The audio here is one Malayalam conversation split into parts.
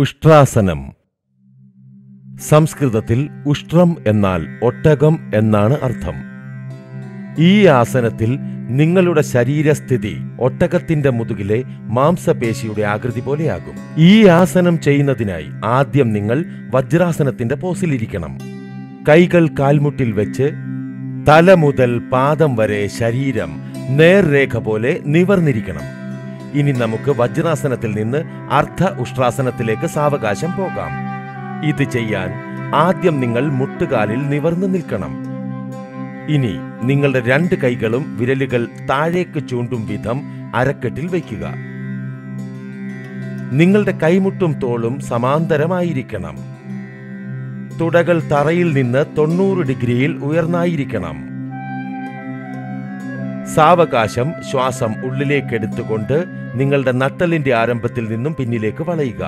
ഉഷ്ട്രാസനം സംസ്കൃതത്തിൽ ഉഷ്ട്രം എന്നാൽ ഒട്ടകം എന്നാണ് അർത്ഥം ഈ ആസനത്തിൽ നിങ്ങളുടെ ശരീരസ്ഥിതി ഒട്ടകത്തിന്റെ മുതുകിലെ മാംസപേശിയുടെ ആകൃതി പോലെയാകും ഈ ആസനം ചെയ്യുന്നതിനായി ആദ്യം നിങ്ങൾ വജ്രാസനത്തിന്റെ പോസിലിരിക്കണം കൈകൾ കാൽമുട്ടിൽ വെച്ച് തല മുതൽ പാദം വരെ ശരീരം നേർരേഖ പോലെ നിവർന്നിരിക്കണം ഇനി നമുക്ക് വജ്രാസനത്തിൽ നിന്ന് അർദ്ധ ഉഷ്ട്രാസനത്തിലേക്ക് സാവകാശം പോകാം ഇത് ചെയ്യാൻ ആദ്യം നിങ്ങൾ മുട്ടുകാലിൽ നിവർന്നു നിൽക്കണം ഇനി നിങ്ങളുടെ രണ്ട് കൈകളും വിരലുകൾ താഴേക്ക് ചൂണ്ടും വിധം അരക്കെട്ടിൽ വയ്ക്കുക നിങ്ങളുടെ കൈമുട്ടും തോളും സമാന്തരമായിരിക്കണം തുടകൾ തറയിൽ നിന്ന് തൊണ്ണൂറ് ഡിഗ്രിയിൽ ഉയർന്നായിരിക്കണം സാവകാശം ശ്വാസം ഉള്ളിലേക്കെടുത്തുകൊണ്ട് നിങ്ങളുടെ നട്ടലിന്റെ ആരംഭത്തിൽ നിന്നും പിന്നിലേക്ക് വളയുക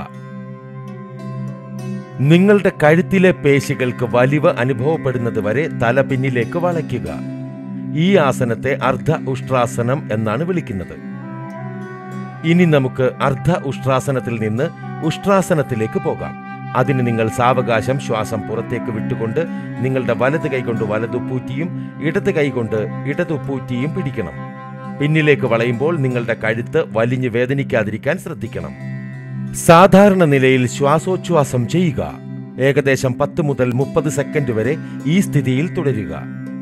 നിങ്ങളുടെ കഴുത്തിലെ പേശികൾക്ക് വലിവ് അനുഭവപ്പെടുന്നത് വരെ തല പിന്നിലേക്ക് വളയ്ക്കുക ഈ ആസനത്തെ അർദ്ധ ഉഷ്ട്രാസനം എന്നാണ് വിളിക്കുന്നത് ഇനി നമുക്ക് അർദ്ധ ഉഷ്ട്രാസനത്തിൽ നിന്ന് ഉഷ്ട്രാസനത്തിലേക്ക് പോകാം അതിന് നിങ്ങൾ സാവകാശം ശ്വാസം പുറത്തേക്ക് വിട്ടുകൊണ്ട് നിങ്ങളുടെ വലത് കൈകൊണ്ട് വലതു പൂറ്റിയും ഇടത് കൈകൊണ്ട് ഇടതു പൂറ്റിയും പിടിക്കണം പിന്നിലേക്ക് വളയുമ്പോൾ നിങ്ങളുടെ കഴുത്ത് വലിഞ്ഞു വേദനിക്കാതിരിക്കാൻ ശ്രദ്ധിക്കണം സാധാരണ നിലയിൽ ശ്വാസോച്ഛ്വാസം ചെയ്യുക ഏകദേശം പത്ത് മുതൽ മുപ്പത് സെക്കൻഡ് വരെ ഈ സ്ഥിതിയിൽ തുടരുക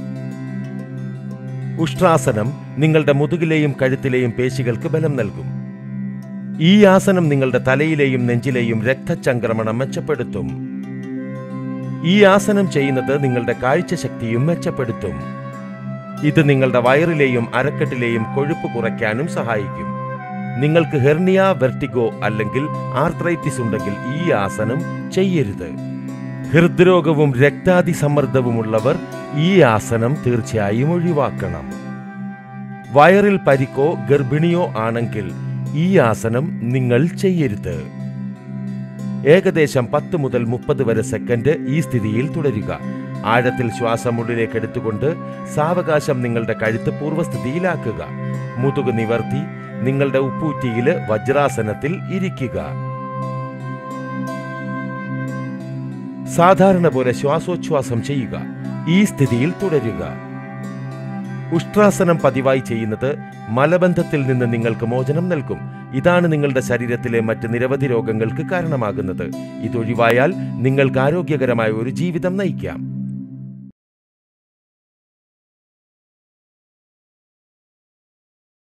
ഉഷ്ട്രാസനം നിങ്ങളുടെ മുതുകിലെയും കഴുത്തിലെയും പേശികൾക്ക് ബലം നൽകും ഈ ആസനം നിങ്ങളുടെ തലയിലെയും നെഞ്ചിലെയും രക്തചംക്രമണം മെച്ചപ്പെടുത്തും ഈ ആസനം ചെയ്യുന്നത് നിങ്ങളുടെ കാഴ്ചശക്തിയും മെച്ചപ്പെടുത്തും ഇത് നിങ്ങളുടെ വയറിലെയും അരക്കെട്ടിലെയും കൊഴുപ്പ് കുറയ്ക്കാനും സഹായിക്കും നിങ്ങൾക്ക് ഹെർണിയ വെർട്ടിഗോ അല്ലെങ്കിൽ ആർത്രൈറ്റിസ് ഉണ്ടെങ്കിൽ ഈ ആസനം ചെയ്യരുത് ഹൃദ്രോഗവും രക്താതിസമ്മർദ്ദവുമുള്ളവർ ഈ ആസനം തീർച്ചയായും ഒഴിവാക്കണം വയറിൽ പരിക്കോ ഗർഭിണിയോ ആണെങ്കിൽ ഈ ആസനം നിങ്ങൾ ചെയ്യരുത് ഏകദേശം പത്ത് മുതൽ മുപ്പത് വരെ സെക്കൻഡ് ഈ സ്ഥിതിയിൽ തുടരുക ആഴത്തിൽ ശ്വാസം ഉള്ളിലേക്ക് എടുത്തുകൊണ്ട് സാവകാശം നിങ്ങളുടെ കഴുത്ത് പൂർവ്വസ്ഥിതിയിലാക്കുക മുതുക് നിവർത്തി നിങ്ങളുടെ ഉപ്പൂറ്റിയില് വജ്രാസനത്തിൽ ഇരിക്കുക സാധാരണ പോലെ ശ്വാസോച്ഛ്വാസം ചെയ്യുക ഈ സ്ഥിതിയിൽ തുടരുക ഉഷ്ട്രാസനം പതിവായി ചെയ്യുന്നത് മലബന്ധത്തിൽ നിന്ന് നിങ്ങൾക്ക് മോചനം നൽകും ഇതാണ് നിങ്ങളുടെ ശരീരത്തിലെ മറ്റ് നിരവധി രോഗങ്ങൾക്ക് കാരണമാകുന്നത് ഇതൊഴിവായാൽ നിങ്ങൾക്ക് ആരോഗ്യകരമായ ഒരു ജീവിതം നയിക്കാം